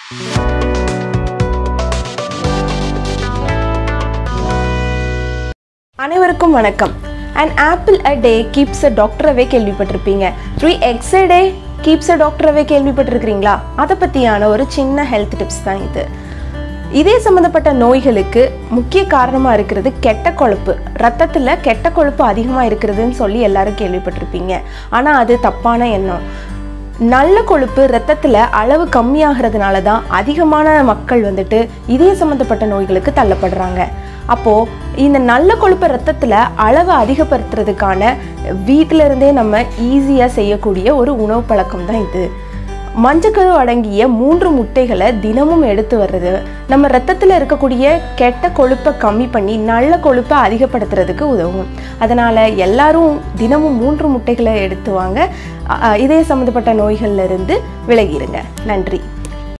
அனைவருக்கும் வணக்கம் and apple a day keeps a doctor away கேள்விப்பட்டிருப்பீங்க three X a day keeps a doctor away கேள்விப்பட்டிருக்கிறீங்களா அதை பற்றியான ஒரு சின்ன ஹெல்த் டிப்ஸ் தான் இது இதே சம்மந்தப்பட்ட நோய்களுக்கு முக்கிய காரணமாக இருக்கிறது கெட்ட கொழுப்பு ரத்தத்தில் கெட்ட கொழுப்பு அதிகமாக இருக்கிறதுன்னு சொல்லி எல்லாரும் கேள்விப்பட்டிருப்பீங்க ஆனால் அது தப்பான எண்ணம் நல்ல கொழுப்பு ரத்தத்தில் அளவு கம்மியாகிறதுனால தான் அதிகமான மக்கள் வந்துட்டு இதய சம்மந்தப்பட்ட நோய்களுக்கு தள்ளப்படுறாங்க அப்போது இந்த நல்ல கொழுப்பு ரத்தத்தில் அளவை அதிகப்படுத்துறதுக்கான வீட்டில இருந்தே நம்ம ஈஸியாக செய்யக்கூடிய ஒரு உணவு பழக்கம் தான் இது மஞ்சக்கரு அடங்கிய மூன்று முட்டைகளை தினமும் எடுத்து வர்றது நம்ம ரத்தத்தில் இருக்கக்கூடிய கெட்ட கொழுப்பை கம்மி பண்ணி நல்ல கொழுப்பை அதிகப்படுத்துறதுக்கு உதவும் அதனால் எல்லாரும் தினமும் மூன்று முட்டைகளை எடுத்து வாங்க அ- அ, இதய சம்மந்தப்பட்ட நோய்கள்ல இருந்து விலகிருங்க நன்றி